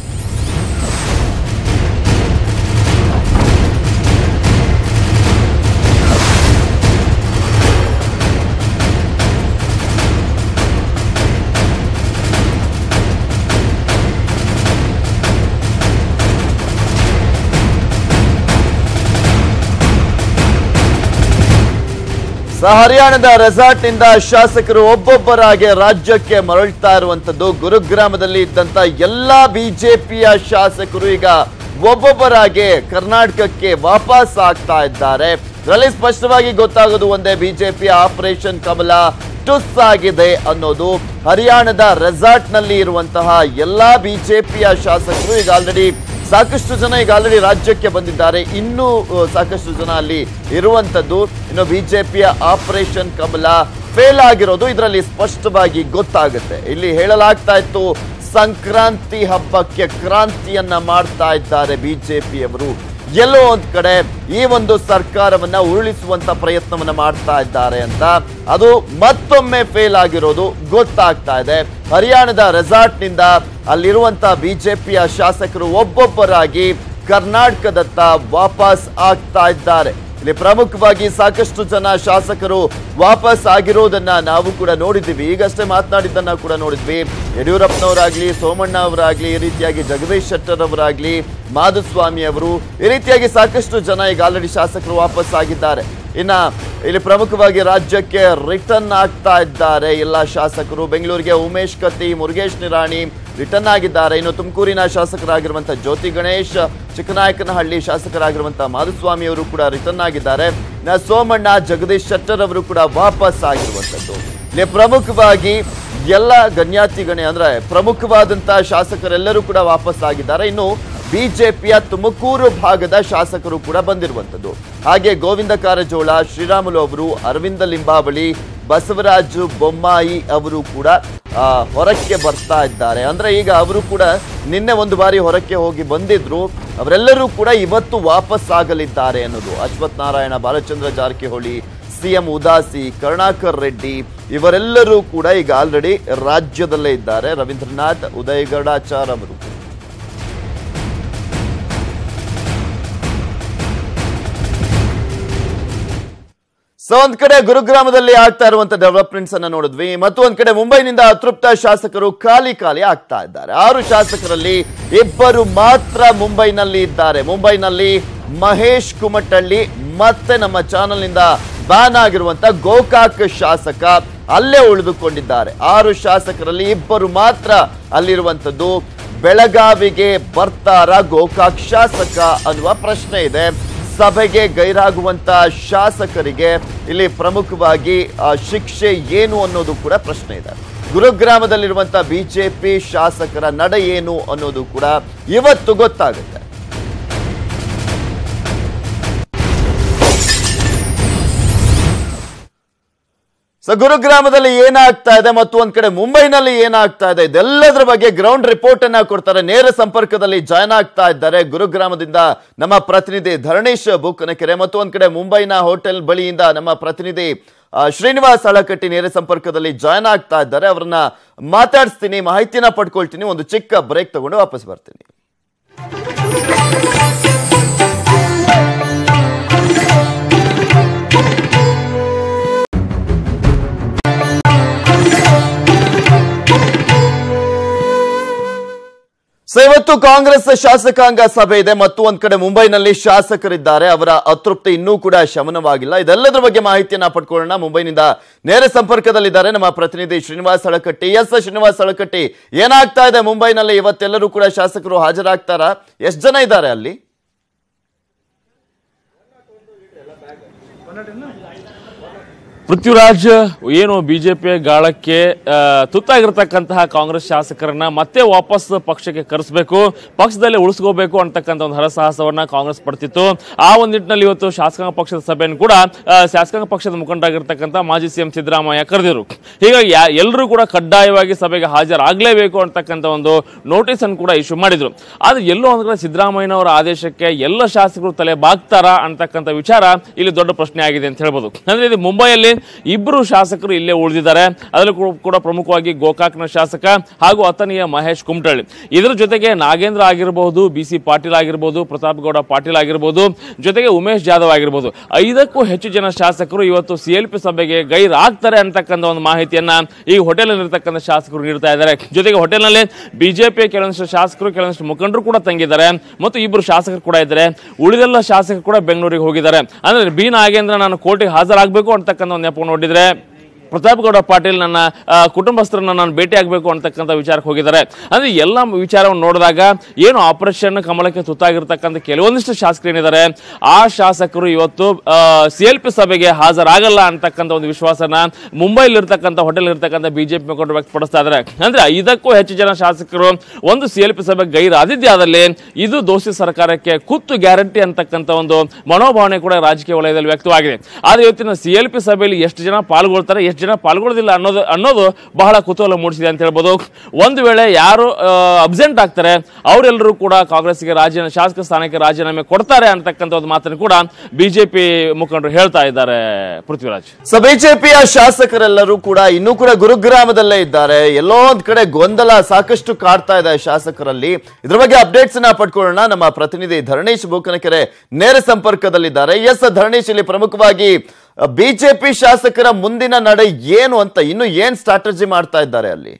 S1: ಸ ಹರಿಯಾಣದ ರೆಸಾರ್ಟ್ ನಿಂದ ಶಾಸಕರು ಒಬ್ಬೊಬ್ಬರಾಗಿ ರಾಜ್ಯಕ್ಕೆ ಮರಳ್ತಾ ಇರುವಂತದ್ದು ಗುರುಗ್ರಾಮದಲ್ಲಿ ಇದ್ದಂತ ಎಲ್ಲಾ ಬಿಜೆಪಿಯ ಶಾಸಕರು ಈಗ ಒಬ್ಬೊಬ್ಬರಾಗಿ ಕರ್ನಾಟಕಕ್ಕೆ ವಾಪಸ್ ಆಗ್ತಾ ಇದ್ದಾರೆ ಇದರಲ್ಲಿ ಸ್ಪಷ್ಟವಾಗಿ ಗೊತ್ತಾಗೋದು ಒಂದೇ ಬಿಜೆಪಿಯ ಆಪರೇಷನ್ ಕಮಲ ಟುಸ್ ಆಗಿದೆ ಅನ್ನೋದು ಹರಿಯಾಣದ ರೆಸಾರ್ಟ್ ನಲ್ಲಿ ಇರುವಂತಹ ಎಲ್ಲಾ ಬಿಜೆಪಿಯ ಶಾಸಕರು ಈಗ ಆಲ್ರೆಡಿ ಸಾಕಷ್ಟು ಜನ ಈಗ ಆಲ್ರೆಡಿ ರಾಜ್ಯಕ್ಕೆ ಬಂದಿದ್ದಾರೆ ಇನ್ನೂ ಅಹ್, ಸಾಕಷ್ಟು ಜನ ಅಲ್ಲಿ ಇರುವಂತದ್ದು ಇನ್ನು ಬಿಜೆಪಿಯ ಆಪರೇಷನ್ ಕಮಲ ಫೇಲ್ ಆಗಿರೋದು ಇದರಲ್ಲಿ ಸ್ಪಷ್ಟವಾಗಿ ಗೊತ್ತಾಗುತ್ತೆ ಇಲ್ಲಿ ಹೇಳಲಾಗ್ತಾ ಇತ್ತು ಸಂಕ್ರಾಂತಿ ಹಬ್ಬಕ್ಕೆ ಕ್ರಾಂತಿಯನ್ನ ಮಾಡ್ತಾ ಇದ್ದಾರೆ ಬಿಜೆಪಿಯವರು ಎಲ್ಲೋ ಒಂದ್ ಕಡೆ ಈ ಒಂದು ಸರ್ಕಾರವನ್ನ ಉರುಳಿಸುವಂತ ಪ್ರಯತ್ನವನ್ನ ಮಾಡ್ತಾ ಇದ್ದಾರೆ ಅಂತ ಅದು ಮತ್ತೊಮ್ಮೆ ಫೇಲ್ ಆಗಿರೋದು ಗೊತ್ತಾಗ್ತಾ ಇದೆ ಹರಿಯಾಣದ ರೆಸಾರ್ಟ್ ನಿಂದ ಅಲ್ಲಿರುವಂತ ಬಿಜೆಪಿಯ ಶಾಸಕರು ಒಬ್ಬೊಬ್ಬರಾಗಿ ಕರ್ನಾಟಕದತ್ತ ವಾಪಸ್ ಆಗ್ತಾ ಇದ್ದಾರೆ ಇಲ್ಲಿ ಪ್ರಮುಖವಾಗಿ ಸಾಕಷ್ಟು ಜನ ಶಾಸಕರು ವಾಪಸ್ ಆಗಿರೋದನ್ನ ನಾವು ಕೂಡ ನೋಡಿದ್ದೀವಿ ಈಗಷ್ಟೇ ಮಾತನಾಡಿದ್ದನ್ನ ಕೂಡ ನೋಡಿದ್ವಿ ಯಡಿಯೂರಪ್ಪನವರಾಗ್ಲಿ ಸೋಮಣ್ಣ ಅವರಾಗ್ಲಿ ಈ ರೀತಿಯಾಗಿ ಜಗದೀಶ್ ಶೆಟ್ಟರ್ ಅವರಾಗ್ಲಿ ಮಾಧುಸ್ವಾಮಿ ಅವರು ಈ ರೀತಿಯಾಗಿ ಸಾಕಷ್ಟು ಜನ ಈಗ ಆಲ್ರೆಡಿ ಶಾಸಕರು ವಾಪಸ್ ಆಗಿದ್ದಾರೆ ಇನ್ನ ಇಲ್ಲಿ ಪ್ರಮುಖವಾಗಿ ರಾಜ್ಯಕ್ಕೆ ರಿಟರ್ನ್ ಆಗ್ತಾ ಇದ್ದಾರೆ ಎಲ್ಲ ಶಾಸಕರು ಬೆಂಗಳೂರಿಗೆ ಉಮೇಶ್ ಕತ್ತಿ ಮುರುಗೇಶ್ ನಿರಾಣಿ ರಿಟರ್ನ್ ಆಗಿದ್ದಾರೆ ಇನ್ನು ತುಮಕೂರಿನ ಶಾಸಕರಾಗಿರುವಂತಹ ಜ್ಯೋತಿ ಗಣೇಶ್ ಚಿಕ್ಕನಾಯಕನಹಳ್ಳಿ ಶಾಸಕರಾಗಿರುವಂತಹ ಮಾಧುಸ್ವಾಮಿ ಅವರು ಕೂಡ ರಿಟರ್ನ್ ಆಗಿದ್ದಾರೆ ಇನ್ನ ಸೋಮಣ್ಣ ಜಗದೀಶ್ ಶೆಟ್ಟರ್ ಅವರು ಕೂಡ ವಾಪಸ್ ಆಗಿರುವಂತದ್ದು ಇಲ್ಲಿ ಪ್ರಮುಖವಾಗಿ ಎಲ್ಲ ಗಣ್ಯಾತಿಗಣೆ ಅಂದ್ರೆ ಪ್ರಮುಖವಾದಂತಹ ಶಾಸಕರೆಲ್ಲರೂ ಕೂಡ ವಾಪಸ್ ಆಗಿದ್ದಾರೆ ಇನ್ನು ಬಿಜೆಪಿಯ ತುಮಕೂರು ಭಾಗದ ಶಾಸಕರು ಕೂಡ ಬಂದಿರುವಂತದ್ದು ಹಾಗೆ ಗೋವಿಂದ ಕಾರಜೋಳ ಶ್ರೀರಾಮುಲು ಅವರು ಅರವಿಂದ ಲಿಂಬಾವಳಿ ಬಸವರಾಜು ಬೊಮ್ಮಾಯಿ ಅವರು ಕೂಡ ಆ, ಹೊರಕ್ಕೆ ಬರ್ತಾ ಇದ್ದಾರೆ ಅಂದ್ರೆ ಈಗ ಅವರು ಕೂಡ ನಿನ್ನೆ ಒಂದು ಬಾರಿ ಹೊರಕ್ಕೆ ಹೋಗಿ ಬಂದಿದ್ರು ಅವರೆಲ್ಲರೂ ಕೂಡ ಇವತ್ತು ವಾಪಸ್ ಆಗಲಿದ್ದಾರೆ ಅನ್ನೋದು ಅಶ್ವಥ್ ನಾರಾಯಣ ಬಾಲಚಂದ್ರ ಜಾರಕಿಹೊಳಿ ಸಿಎಂ ಉದಾಸಿ ಕರುಣಾಕರ್ ರೆಡ್ಡಿ ಇವರೆಲ್ಲರೂ ಕೂಡ ಈಗ ಆಲ್ರೆಡಿ ರಾಜ್ಯದಲ್ಲೇ ಇದ್ದಾರೆ ರವೀಂದ್ರನಾಥ್ ಉದಯಗೌಡಾಚಾರ್ ಅವರು ಸೊ ಒಂದ್ ಕಡೆ ಗುರುಗ್ರಾಮದಲ್ಲಿ ಆಗ್ತಾ ಇರುವಂತ ಡೆವಲಪ್ಮೆಂಟ್ಸ್ ಅನ್ನ ನೋಡಿದ್ವಿ ಮತ್ತು ಒಂದ್ ಕಡೆ ಮುಂಬೈನಿಂದ ಅತೃಪ್ತ ಶಾಸಕರು ಖಾಲಿ ಖಾಲಿ ಆಗ್ತಾ ಇದ್ದಾರೆ ಆರು ಶಾಸಕರಲ್ಲಿ ಇಬ್ಬರು ಮಾತ್ರ ಮುಂಬೈನಲ್ಲಿ ಇದ್ದಾರೆ ಮುಂಬೈನಲ್ಲಿ ಮಹೇಶ್ ಕುಮಟಳ್ಳಿ ಮತ್ತೆ ನಮ್ಮ ಚಾನೆಲ್ ನಿಂದ ಬ್ಯಾನ್ ಆಗಿರುವಂತ ಗೋಕಾಕ್ ಶಾಸಕ ಅಲ್ಲೇ ಉಳಿದುಕೊಂಡಿದ್ದಾರೆ ಆರು ಶಾಸಕರಲ್ಲಿ ಇಬ್ಬರು ಮಾತ್ರ ಅಲ್ಲಿರುವಂತದ್ದು ಬೆಳಗಾವಿಗೆ ಬರ್ತಾರ ಗೋಕಾಕ್ ಶಾಸಕ ಅನ್ನುವ ಪ್ರಶ್ನೆ ಇದೆ ಸಭೆಗೆ ಗೈರಾಗುವಂತ ಶಾಸಕರಿಗೆ ಇಲ್ಲಿ ಪ್ರಮುಖವಾಗಿ ಆ, ಶಿಕ್ಷೆ ಏನು ಅನ್ನೋದು ಕೂಡ ಪ್ರಶ್ನೆ ಇದೆ ಗುರುಗ್ರಾಮದಲ್ಲಿರುವಂತ ಬಿಜೆಪಿ ಶಾಸಕರ ನಡೆ ಏನು ಅನ್ನೋದು ಕೂಡ ಇವತ್ತು ಗೊತ್ತಾಗುತ್ತೆ ಸೊ ಗುರುಗ್ರಾಮದಲ್ಲಿ ಏನಾಗ್ತಾ ಇದೆ ಮತ್ತು ಒಂದ್ ಕಡೆ ಮುಂಬೈನಲ್ಲಿ ಏನಾಗ್ತಾ ಇದೆ ಇದೆಲ್ಲದರ ಬಗ್ಗೆ ಗ್ರೌಂಡ್ ರಿಪೋರ್ಟ್ ಅನ್ನ ಕೊಡ್ತಾರೆ ನೇರ ಸಂಪರ್ಕದಲ್ಲಿ ಜಾಯ್ನ್ ಆಗ್ತಾ ಇದ್ದಾರೆ ಗುರುಗ್ರಾಮದಿಂದ ನಮ್ಮ ಪ್ರತಿನಿಧಿ ಧರಣೇಶ್ ಬೂಕನಕೆರೆ ಮತ್ತು ಒಂದ್ ಕಡೆ ಮುಂಬೈನ ಹೋಟೆಲ್ ಬಳಿಯಿಂದ ನಮ್ಮ ಪ್ರತಿನಿಧಿ ಆ, ಶ್ರೀನಿವಾಸ್ ಅಳಕಟ್ಟಿ ನೇರ ಸಂಪರ್ಕದಲ್ಲಿ ಜಾಯ್ನ್ ಆಗ್ತಾ ಇದ್ದಾರೆ ಅವರನ್ನ ಮಾತಾಡಿಸ್ತೀನಿ ಮಾಹಿತಿನ ಪಡ್ಕೊಳ್ತೀನಿ ಒಂದು ಚಿಕ್ಕ ಬ್ರೇಕ್ ತಗೊಂಡು ವಾಪಸ್ ಬರ್ತೀನಿ ಸೊ ಇವತ್ತು ಕಾಂಗ್ರೆಸ್ ಶಾಸಕಾಂಗ ಸಭೆ ಇದೆ ಮತ್ತು ಒಂದ್ ಕಡೆ ಮುಂಬೈನಲ್ಲಿ ಶಾಸಕರಿದ್ದಾರೆ ಅವರ ಅತೃಪ್ತಿ ಇನ್ನೂ ಕೂಡ ಶಮನವಾಗಿಲ್ಲ ಇದೆಲ್ಲದರ ಬಗ್ಗೆ ಮಾಹಿತಿಯನ್ನ ಪಡ್ಕೊಳ್ಳೋಣ ಮುಂಬೈನಿಂದ ನೇರ ಸಂಪರ್ಕದಲ್ಲಿದ್ದಾರೆ ನಮ್ಮ ಪ್ರತಿನಿಧಿ ಶ್ರೀನಿವಾಸ್ ಅಳಕಟ್ಟಿ ಎಸ್ ಶ್ರೀನಿವಾಸ್ ಅಳಕಟ್ಟಿ ಏನಾಗ್ತಾ ಇದೆ ಮುಂಬೈನಲ್ಲಿ ಇವತ್ತೆಲ್ಲರೂ ಕೂಡ ಶಾಸಕರು ಹಾಜರಾಗ್ತಾರಾ ಎಷ್ಟು ಜನ ಇದ್ದಾರೆ ಅಲ್ಲಿ
S10: ಪೃಥ್ವಿರಾಜ್ ಏನು ಬಿಜೆಪಿಯ ಗಾಳಕ್ಕೆ ಆ, ತುತ್ತಾಗಿರ್ತಕ್ಕಂತಹ ಕಾಂಗ್ರೆಸ್ ಶಾಸಕರನ್ನ ಮತ್ತೆ ವಾಪಸ್ ಪಕ್ಷಕ್ಕೆ ಕರೆಸಬೇಕು ಪಕ್ಷದಲ್ಲಿ ಉಳಿಸ್ಕೋಬೇಕು ಅಂತಕ್ಕಂಥ ಒಂದು ಹರಸಾಹಸವನ್ನ ಕಾಂಗ್ರೆಸ್ ಪಡ್ತಿತ್ತು ಆ ಒಂದು ನಿಟ್ಟಿನಲ್ಲಿ ಇವತ್ತು ಶಾಸಕಾಂಗ ಪಕ್ಷದ ಸಭೆಯನ್ನು ಕೂಡ ಆ, ಶಾಸಕಾಂಗ ಪಕ್ಷದ ಮುಖಂಡರಾಗಿರ್ತಕ್ಕಂಥ ಮಾಜಿ ಸಿಎಂ ಸಿದ್ದರಾಮಯ್ಯ ಕರೆದಿರು ಹೀಗಾಗಿ ಯಾ- ಎಲ್ಲರೂ ಕೂಡ ಕಡ್ಡಾಯವಾಗಿ ಸಭೆಗೆ ಹಾಜರಾಗಲೇಬೇಕು ಅಂತಕ್ಕಂಥ ಒಂದು ನೋಟಿಸ್ ಅನ್ನು ಕೂಡ ಇಶ್ಯೂ ಮಾಡಿದ್ರು ಆದ್ರೆ ಎಲ್ಲೋ ಒಂದ್ ಕಡೆ ಸಿದ್ದರಾಮಯ್ಯನವರ ಆದೇಶಕ್ಕೆ ಎಲ್ಲ ಶಾಸಕರು ತಲೆ ಬಾಗ್ತಾರಾ ಅಂತಕ್ಕಂಥ ವಿಚಾರ ಇಲ್ಲಿ ದೊಡ್ಡ ಪ್ರಶ್ನೆ ಆಗಿದೆ ಅಂತ ಹೇಳ್ಬೋದು ಅಂದ್ರೆ ಇದು ಮುಂಬೈಯಲ್ಲಿ ಇಬ್ಬರು ಶಾಸಕರು ಇಲ್ಲೇ ಉಳಿದಿದ್ದಾರೆ ಅದರಲ್ಲೂ ಕೂಡ- ಕೂಡ ಪ್ರಮುಖವಾಗಿ ಗೋಕಾಕ್ನ ಶಾಸಕ ಹಾಗೂ ಅತನಿಯ ಮಹೇಶ್ ಕುಮಟಳ್ಳಿ ಇದರ ಜೊತೆಗೆ ನಾಗೇಂದ್ರ ಆಗಿರಬಹುದು ಬಿ ಸಿ ಪಾಟೀಲ್ ಆಗಿರಬಹುದು ಪ್ರತಾಪ್ ಗೌಡ ಪಾಟೀಲ್ ಆಗಿರಬಹುದು ಜೊತೆಗೆ ಉಮೇಶ್ ಜಾಧವ್ ಆಗಿರಬಹುದು ಐದಕ್ಕೂ ಹೆಚ್ಚು ಜನ ಶಾಸಕರು ಇವತ್ತು ಸಿಎಲ್ಪಿ ಸಭೆಗೆ ಗೈರಾಗ್ತಾರೆ ಅಂತಕ್ಕಂಥ ಒಂದು ಮಾಹಿತಿಯನ್ನ ಈ ಹೋಟೆಲ್ ಇರತಕ್ಕಂಥ ಶಾಸಕರು ನೀಡ್ತಾ ಇದ್ದಾರೆ ಜೊತೆಗೆ ಹೋಟೆಲ್ನಲ್ಲಿ ಬಿಜೆಪಿ ಕೆಲವೊಂದಿಷ್ಟು ಶಾಸಕರು ಕೆಲವೊಂದಿಷ್ಟು ಮುಖಂಡರು ಕೂಡ ತಂಗಿದ್ದಾರೆ ಮತ್ತು ಇಬ್ಬರು ಶಾಸಕರು ಕೂಡ ಇದ್ದಾರೆ ಉಳಿದೆಲ್ಲ ಶಾಸಕರು ಕೂಡ ಬೆಂಗಳೂರಿಗೆ ಹೋಗಿದ್ದಾರೆ ಅಂದ್ರೆ ಬಿ ನಾಗೇಂದ್ರ ನಾನು ಕೋರ್ಟಿಗೆ ಹಾಜರಾಗಬೇಕು ಅಂತಕ್ಕಂಥ ಒಂದು ನೆಪ ನೋಡಿದ್ರೆ ಪ್ರತಾಪ್ ಗೌಡ ಪಾಟೀಲ್ ನನ್ನ ಆ, ಕುಟುಂಬಸ್ಥರನ್ನ ನಾನು ಭೇಟಿ ಆಗಬೇಕು ಅಂತಕ್ಕಂಥ ವಿಚಾರಕ್ಕೆ ಹೋಗಿದ್ದಾರೆ ಅಂದ್ರೆ ಎಲ್ಲ ವಿಚಾರವನ್ನು ನೋಡಿದಾಗ ಏನು ಆಪರೇಷನ್ ಕಮಲಕ್ಕೆ ತುತ್ತಾಗಿರ್ತಕ್ಕಂಥ ಕೆಲವೊಂದಿಷ್ಟು ಶಾಸಕರು ಏನಿದ್ದಾರೆ ಆ ಶಾಸಕರು ಇವತ್ತು ಸಿ ಎಲ್ ಪಿ ಸಭೆಗೆ ಹಾಜರಾಗಲ್ಲ ಅಂತಕ್ಕಂಥ ಒಂದು ವಿಶ್ವಾಸನ ಮುಂಬೈಲಿ ಇರ್ತಕ್ಕಂಥ ಹೋಟೆಲ್ ಇರ್ತಕ್ಕಂಥ ಬಿಜೆಪಿ ಮುಖಂಡರು ವ್ಯಕ್ತಪಡಿಸ್ತಾ ಇದ್ದಾರೆ ಅಂದ್ರೆ ಐದಕ್ಕೂ ಹೆಚ್ಚು ಜನ ಶಾಸಕರು ಒಂದು ಸಿ ಎಲ್ ಪಿ ಸಭೆಗೆ ಗೈರಾದಿದ್ದೇ ಆದಲ್ಲಿ ಇದು ದೋಷಿ ಸರ್ಕಾರಕ್ಕೆ ಕುತ್ತು ಗ್ಯಾರಂಟಿ ಅಂತಕ್ಕಂಥ ಒಂದು ಮನೋಭಾವನೆ ಕೂಡ ರಾಜಕೀಯ ವಲಯದಲ್ಲಿ ವ್ಯಕ್ತವಾಗಿದೆ ಆದ್ರೆ ಇವತ್ತಿನ ಸಿ ಎಲ್ ಪಿ ಸಭೆಯಲ್ಲಿ ಎಷ್ಟು ಜನ ಪಾಲ್ಗೊಳ್ತಾರೆ ಎಷ್ಟು ಜನ ಪಾಲ್ಗೊಳ್ಳೋದಿಲ್ಲ ಅನ್ನೋದು ಅನ್ನೋದು ಬಹಳ ಕುತೂಹಲ ಮೂಡಿಸಿದೆ ಅಂತ ಹೇಳ್ಬೋದು ಒಂದು ವೇಳೆ ಯಾರು ಅಬ್ಸೆಂಟ್ ಆಗ್ತಾರೆ ಅವರೆಲ್ಲರೂ ಕೂಡ ಕಾಂಗ್ರೆಸ್ಗೆ ರಾಜೀನಾಮೆ ಶಾಸಕ ಸ್ಥಾನಕ್ಕೆ ರಾಜೀನಾಮೆ ಕೊಡ್ತಾರೆ ಅಂತಕ್ಕಂಥ ಒಂದು ಮಾತನ್ನು ಕೂಡ ಬಿಜೆಪಿ ಮುಖಂಡರು ಹೇಳ್ತಾ ಇದ್ದಾರೆ ಪೃಥ್ವಿರಾಜ್
S1: ಸೊ ಬಿಜೆಪಿಯ ಶಾಸಕರೆಲ್ಲರೂ ಕೂಡ ಇನ್ನೂ ಕೂಡ ಗುರುಗ್ರಾಮದಲ್ಲೇ ಇದ್ದಾರೆ ಎಲ್ಲೋ ಒಂದ್ ಕಡೆ ಗೊಂದಲ ಸಾಕಷ್ಟು ಕಾಡ್ತಾ ಇದೆ ಶಾಸಕರಲ್ಲಿ ಇದ್ರ ಬಗ್ಗೆ ಅಪ್ಡೇಟ್ಸ್ ನ ಪಡ್ಕೊಳ್ಳೋಣ ನಮ್ಮ ಪ್ರತಿನಿಧಿ ಧರಣೇಶ್ ಬೂಕನಕೆರೆ ನೇರ ಸಂಪರ್ಕದಲ್ಲಿದ್ದಾರೆ ಎಸ್ ಧರಣೇಶ್ ಇಲ್ಲಿ ಪ್ರಮುಖವಾಗಿ ಬಿಜೆಪಿ ಶಾಸಕರ ಮುಂದಿನ ನಡೆ ಏನು ಅಂತ ಇನ್ನು ಏನ್ ಸ್ಟ್ರಾಟಜಿ ಮಾಡ್ತಾ ಇದ್ದಾರೆ ಅಲ್ಲಿ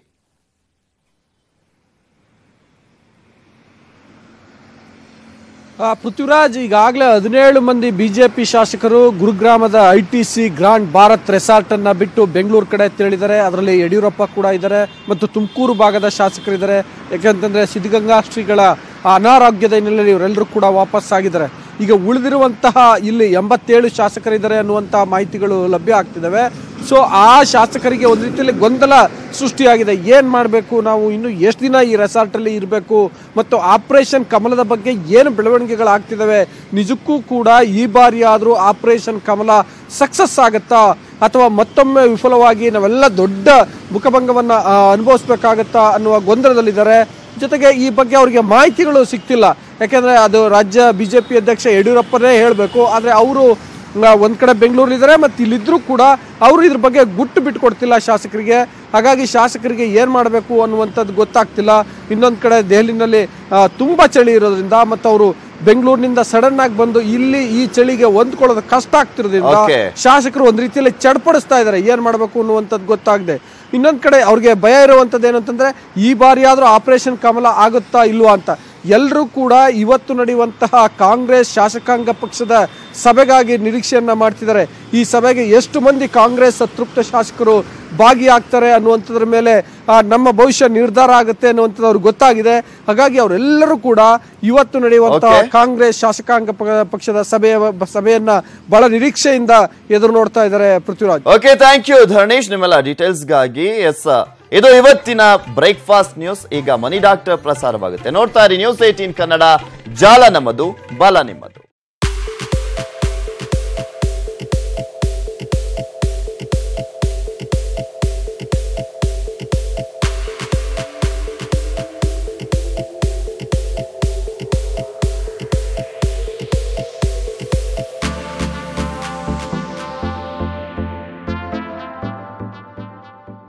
S11: ಆ, ಪೃಥ್ವಿರಾಜ್ ಈಗಾಗಲೇ ಹದಿನೇಳು ಮಂದಿ ಬಿಜೆಪಿ ಶಾಸಕರು ಗುರುಗ್ರಾಮದ I T C grand Bharat resort ಅನ್ನ ಬಿಟ್ಟು ಬೆಂಗಳೂರು ಕಡೆ ತೆರಳಿದ್ದಾರೆ ಅದರಲ್ಲಿ ಯಡಿಯೂರಪ್ಪ ಕೂಡ ಇದ್ದಾರೆ ಮತ್ತು ತುಮಕೂರು ಭಾಗದ ಶಾಸಕರಿದ್ದಾರೆ ಯಾಕಂತಂದ್ರೆ ಸಿದ್ಧಗಂಗಾ ಶ್ರೀಗಳ ಅನಾರೋಗ್ಯದ ಹಿನ್ನೆಲೆಯಲ್ಲಿ ಇವರೆಲ್ಲರೂ ಕೂಡ ವಾಪಸ್ ಆಗಿದ್ದಾರೆ ಈಗ ಉಳಿದಿರುವಂತಹ ಇಲ್ಲಿ ಎಂಬತ್ತೇಳು ಶಾಸಕರಿದ್ದಾರೆ ಅನ್ನುವಂತಹ ಮಾಹಿತಿಗಳು ಲಭ್ಯ ಆಗ್ತಿದ್ದಾವೆ ಸೊ ಆ ಶಾಸಕರಿಗೆ ಒಂದು ರೀತಿಯಲ್ಲಿ ಗೊಂದಲ ಸೃಷ್ಟಿಯಾಗಿದೆ ಏನ್ ಮಾಡಬೇಕು ನಾವು ಇನ್ನು ಎಷ್ಟು ದಿನ ಈ ರೆಸಾರ್ಟ್ ಅಲ್ಲಿ ಇರಬೇಕು ಮತ್ತು ಆಪರೇಷನ್ ಕಮಲದ ಬಗ್ಗೆ ಏನು ಬೆಳವಣಿಗೆಗಳಾಗ್ತಿದ್ದಾವೆ ನಿಜಕ್ಕೂ ಕೂಡ ಈ ಬಾರಿ ಆದರೂ ಆಪರೇಷನ್ ಕಮಲ ಸಕ್ಸಸ್ ಆಗುತ್ತಾ ಅಥವಾ ಮತ್ತೊಮ್ಮೆ ವಿಫಲವಾಗಿ ನಾವೆಲ್ಲ ದೊಡ್ಡ ಮುಖಭಂಗವನ್ನ ಆ, ಅನುಭವಿಸ್ಬೇಕಾಗತ್ತಾ ಅನ್ನುವ ಗೊಂದಲದಲ್ಲಿದ್ದಾರೆ ಜೊತೆಗೆ ಈ ಬಗ್ಗೆ ಅವರಿಗೆ ಮಾಹಿತಿಗಳು ಸಿಗ್ತಿಲ್ಲ ಯಾಕೆಂದ್ರೆ ಅದು ರಾಜ್ಯ ಬಿಜೆಪಿ ಅಧ್ಯಕ್ಷ ಯಡಿಯೂರಪ್ಪನೇ ಹೇಳಬೇಕು ಆದರೆ ಅವರು ಆ, ಒಂದ್ ಕಡೆ ಬೆಂಗಳೂರಿದ್ದಾರೆ ಮತ್ತೆ ಇಲ್ಲಿದ್ರು ಕೂಡ ಅವರು ಇದ್ರ ಬಗ್ಗೆ ಗುಟ್ಟು ಬಿಟ್ಕೊಡ್ತಿಲ್ಲ ಶಾಸಕರಿಗೆ ಹಾಗಾಗಿ ಶಾಸಕರಿಗೆ ಏನ್ ಮಾಡಬೇಕು ಅನ್ನುವಂಥದ್ದು ಗೊತ್ತಾಗ್ತಿಲ್ಲ ಇನ್ನೊಂದ್ ಕಡೆ ದೆಹಲಿನಲ್ಲಿ ಆ, ತುಂಬಾ ಚಳಿ ಇರೋದ್ರಿಂದ ಮತ್ತು ಅವರು ಬೆಂಗಳೂರಿನಿಂದ ಸಡನ್ ಆಗಿ ಬಂದು ಇಲ್ಲಿ ಈ ಚಳಿಗೆ ಹೊಂದ್ಕೊಳ್ಳೋದು ಕಷ್ಟ ಆಗ್ತಿರೋದ್ರಿಂದ
S1: Okay.
S11: ಶಾಸಕರು ಒಂದ್ ರೀತಿಯಲ್ಲಿ ಚಡ್ಪಡಿಸ್ತಾ ಇದ್ದಾರೆ ಏನ್ ಮಾಡಬೇಕು ಅನ್ನುವಂಥದ್ದು ಗೊತ್ತಾಗದೆ ಇನ್ನೊಂದ್ ಕಡೆ ಅವ್ರಿಗೆ ಭಯ ಇರುವಂತದ್ದು ಏನಂತಂದ್ರೆ ಈ ಬಾರಿ ಆದ್ರೂ ಆಪರೇಷನ್ ಕಮಲ ಆಗುತ್ತಾ ಇಲ್ವಾ ಅಂತ ಎಲ್ಲರೂ ಕೂಡ ಇವತ್ತು ನಡೆಯುವಂತಹ ಕಾಂಗ್ರೆಸ್ ಶಾಸಕಾಂಗ ಪಕ್ಷದ ಸಭೆಗಾಗಿ ನಿರೀಕ್ಷೆಯನ್ನ ಮಾಡ್ತಿದ್ದಾರೆ ಈ ಸಭೆಗೆ ಎಷ್ಟು ಮಂದಿ ಕಾಂಗ್ರೆಸ್ ಅತೃಪ್ತ ಶಾಸಕರು ಭಾಗಿಯಾಗ್ತಾರೆ ಅನ್ನುವಂಥದ್ರ ಮೇಲೆ ಆ, ನಮ್ಮ ಭವಿಷ್ಯ ನಿರ್ಧಾರ ಆಗುತ್ತೆ ಅನ್ನುವಂಥದ್ದು ಅವ್ರಿಗೆ ಗೊತ್ತಾಗಿದೆ ಹಾಗಾಗಿ ಅವರೆಲ್ಲರೂ ಕೂಡ ಇವತ್ತು ನಡೆಯುವಂತಹ
S1: Okay.
S11: ಕಾಂಗ್ರೆಸ್ ಶಾಸಕಾಂಗ ಪ- ಪಕ್ಷದ ಸಭೆಯ ಸಭೆಯನ್ನ ಬಹಳ ನಿರೀಕ್ಷೆಯಿಂದ ಎದುರು ನೋಡ್ತಾ ಇದ್ದಾರೆ Prithviraj
S1: okay thank you Dharanesh ನಿಮ್ಮೆಲ್ಲ ಡೀಟೇಲ್ಸ್ಗಾಗಿ ಎಸ್ ಇದು ಇವತ್ತಿನ ಬ್ರೇಕ್ಫಾಸ್ಟ್ ನ್ಯೂಸ್ ಈಗ ಮನಿ ಡಾಕ್ಟರ್ ಪ್ರಸಾರವಾಗುತ್ತೆ ನೋಡ್ತಾ ಇರಿ ನ್ಯೂಸ್ ಏಟೀನ್ ಕನ್ನಡ ಜಾಲ ನಮ್ಮದು ಬಲ ನಿಮ್ಮದು